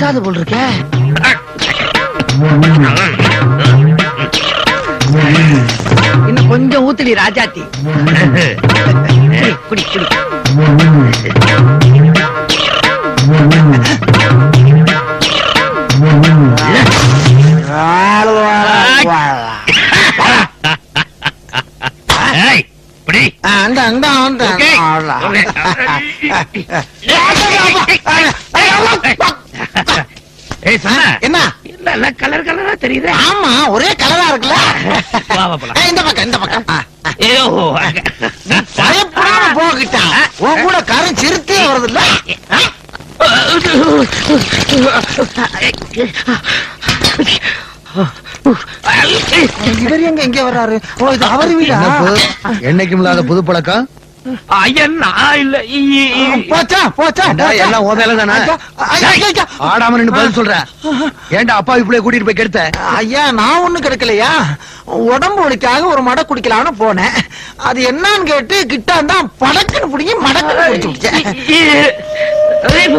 பத்தாது போல் இருக்க இன்னும் கொஞ்சம் ஊத்துடி ராஜாத்தி குடி, குடி குடி ஏய், இப்படி. அந்த அந்த அந்த ஓகே. ஏய், சொன்ன. என்ன இல்ல, இல்ல, கலர் கலரா தெரியுதே. ஆமா ஒரே கலரா இருக்குல்ல வா, வா, போலாம். ஆ, இந்த பக்கம் இந்த பக்கம் ஆ, ஆ. ஐயோ, அங்க. பயப்படாம போகிட்டா உன் கூட கரும் சிறுத்தே வருது இல்ல இவர் எங்க எங்க வர்றாரு ஓ இது அவர் வீடா என்னைக்கும் இல்லாத புது பழக்கம் ஐயா, நான் இல்ல. இ- இ- போச்சா போச்சா ஏண்டா, போச்சா. எல்லாம் உன் வேலைதானே? ஐயா, ஐயா, ஐயா, ஐயா. ஆடாம நின்னு பதில் சொல்ற ஏன்டா அப்பா இப்படியே கூட்டிட்டு போய் கெடுத்த ஐயா நான் ஒண்ணும் கிடைக்கலையா உடம்பு வலிக்காக ஒரு மடை குடிக்கலாம்னு போனேன் அது என்னன்னு கேட்டு கிட்ட தான் படக்குன்னு பிடிங்கி மடக்குன்னு குடிச்சு விட்டேன் இ-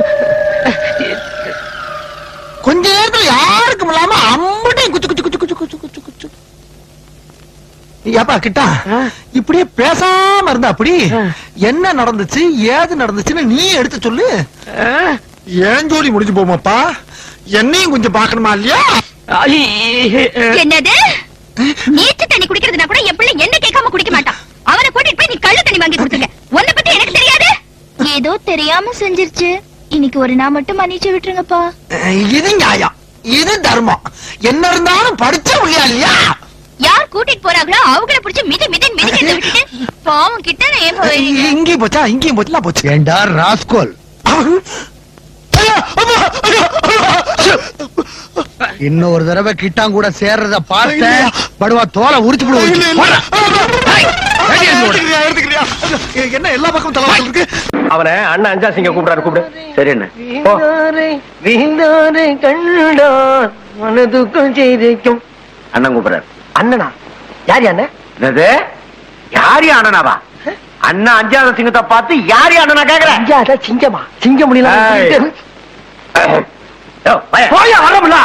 கொஞ்ச நேரத்துல யாருக்கும் இல்லாம அம்பட்டையும் குச்சு குச்சு குச்சு குச்சு குச்சு குச்சு குச்சு ஏப்பா கிட்டா இப்படியே பேசாம இருந்தா அப்படி என்ன நடந்துச்சு ஏது நடந்துச்சுன்னு நீ எடுத்து சொல்லு ஏன் ஜோலி முடிஞ்சு போமாப்பா என்னையும் கொஞ்சம் பாக்கணுமா இல்லையா ஐ- என்னது நீச்ச தண்ணி குடிக்கிறதுனா கூட என் பிள்ளை என்ன கேட்காம குடிக்க மாட்டான் அவனை கூட்டிட்டு போய் நீ கள்ள தண்ணி வாங்கி கொடுத்துருக்க உன்னை பத்தி எனக்கு தெரியாது ஏதோ தெரியாம செஞ்சிருச்சு இன்னைக்கு ஒரு நாள் மட்டும் மன்னிச்சு விட்டுருங்கப்பா அஹ், இது நியாயம் இது தர்மம் என்ன இருந்தாலும் படிச்ச முடியா இல்லையா யார் கூட்டிட்டு போறாங்களோ அவங்கள புடிச்சு மிதி மிதி மிதிக்கிறத விட்டுட்டு பாவம் கிட்ட ஏன் போய் இங்கேயும் போச்சா இங்கேயும் போச்சுலாம் போச்சு ஏண்டா ராஸ்கோல் ஐயா, அம்மா, ஐயா, ஐயா. இன்னும் ஒரு தடவை கிட்டான் கூட சேர்றத பார்த்த இல்லையா. படுவா தோலை உரிச்சு இல்ல, இல்ல. போடுவோம் ஏய், எடுத்துக்கிறியா, எடுத்துக்கிறியா? என்ன எல்லா பக்கம் தலை இருக்கு அவனை அண்ணன் அஞ்சா சிங்க கூப்பிடாரு கூப்பிடு சரி என்ன போ. வீந்தாரை கண்டார் மனதுக்குள் செய்திக்கும் அண்ணன் கூப்பிடாரு அண்ணனா யார் அண்ணன் என்னது யாரு அண்ணனாவா அண்ணன் அஞ்சாவது சிங்கத்தை பார்த்து யாரு அண்ணனா கேக்குறேன் அஞ்சாத சிங்கமா சிங்க முடியல போயா வரமுல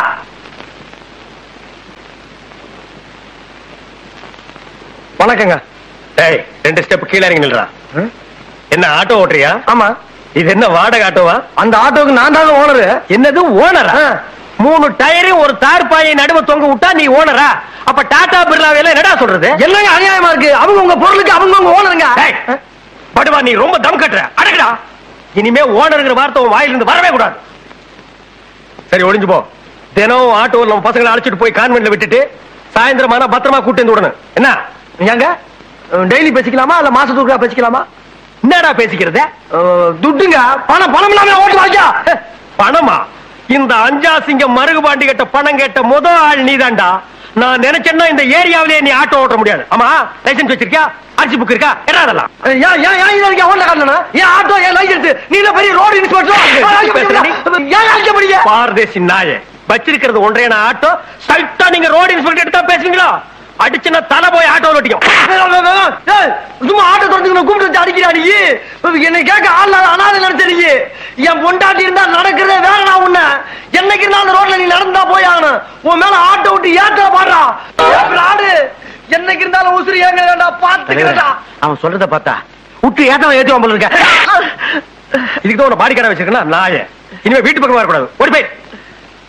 வணக்கங்க டேய் ரெண்டு ஸ்டெப் கீழே இறங்கி நில்றா என்ன ஆட்டோ ஓட்டுறியா ஆமா இது என்ன வாடகை ஆட்டோவா அந்த ஆட்டோக்கு நான் தாங்க ஓனரு என்னது ஓனரா மூணு டயரையும் ஒரு தார் பாயை நடுவு தொங்க விட்டா நீ ஓனரா அப்ப டாடா பிர்லாவையில என்னடா சொல்றது என்னங்க அநியாயமா இருக்கு அவங்க உங்க பொருளுக்கு அவங்க உங்க ஓனருங்க டேய், படுவா நீ ரொம்ப தம் கட்டுற அடக்குடா இனிமே ஓனருங்கிற வார்த்தை உன் வாயிலிருந்து வரவே கூடாது சரி ஒளிஞ்சு போ தினம் ஆட்டோவில் நம்ம பசங்களை அழைச்சிட்டு போய் கான்வென்ட்ல விட்டுட்டு சாயந்தரம் ஆனா பத்திரமா கூட்டு வந்து விடணும் என்ன ஏங்க டெய்லி பேசிக்கலாமா இல்ல மாசத்துக்கு பேசிக்கலாமா என்னடா பேசிக்கிறது அஹ், துட்டுங்க பணம் பணம் இல்லாம ஓட்டு வாங்கியா பணமா இந்த அஞ்சா சிங்கம் மருகு பாண்டி கட்ட பணம் கேட்ட முத ஆள் நீதான்டா நான் நினைச்சேன்னா இந்த ஏரியாவிலே நீ ஆட்டோ ஓட்ட முடியாது ஆமா லைசென்ஸ் வச்சிருக்கியா அரிசி புக் இருக்கா என்ன அதெல்லாம் ஏன் ஏன் ஏன் இதை நீங்க ஓட்ட காட்டணும் ஏன் ஆட்டோ ஏன் லைசன்ஸ் நீ என்ன பெரிய ரோடு இன்ஸ்பெக்டர் ஏன் அழைக்க முடிய பாரதேசி நாயே வச்சிருக்கிறது ஒன்றைய ஆட்டோ ஸ்ட்ரைட்டா நீங்க ரோடு இன்ஸ்பெக்டர் எடுத்தா பேசுவீங்களா அடிச்சுன்னா தலை போய் ஆட்டோ ஓட்டிக்கும் ஏய், சும்மா ஆட்டோ தொடர்ந்து கூப்பிட்டு வச்சு அடிக்கிறா நீ என்னை கேட்க ஆள் இல்லாத அனாதை நினைச்ச நீ என் பொண்டாட்டி இருந்தா நடக்கிறதே வேற நான் உன்ன என்னைக்கு இருந்தா அந்த ரோட்ல நீ நடந்தா போய் ஆகணும் உன் மேல ஆட்டோ விட்டு ஏற்ற பாடுறா ஆடு என்னைக்கு இருந்தாலும் உசுறு ஏங்க வேண்டா பாத்துக்கிறதா அவன் சொல்றத பார்த்தா விட்டு ஏத்தவன் ஏத்துவான் போல இருக்க இதுக்கு தான் உன பாடி கடை வச்சிருக்கா நாயே இனிமே வீட்டு பக்கம் வரக்கூடாது ஓடி போய்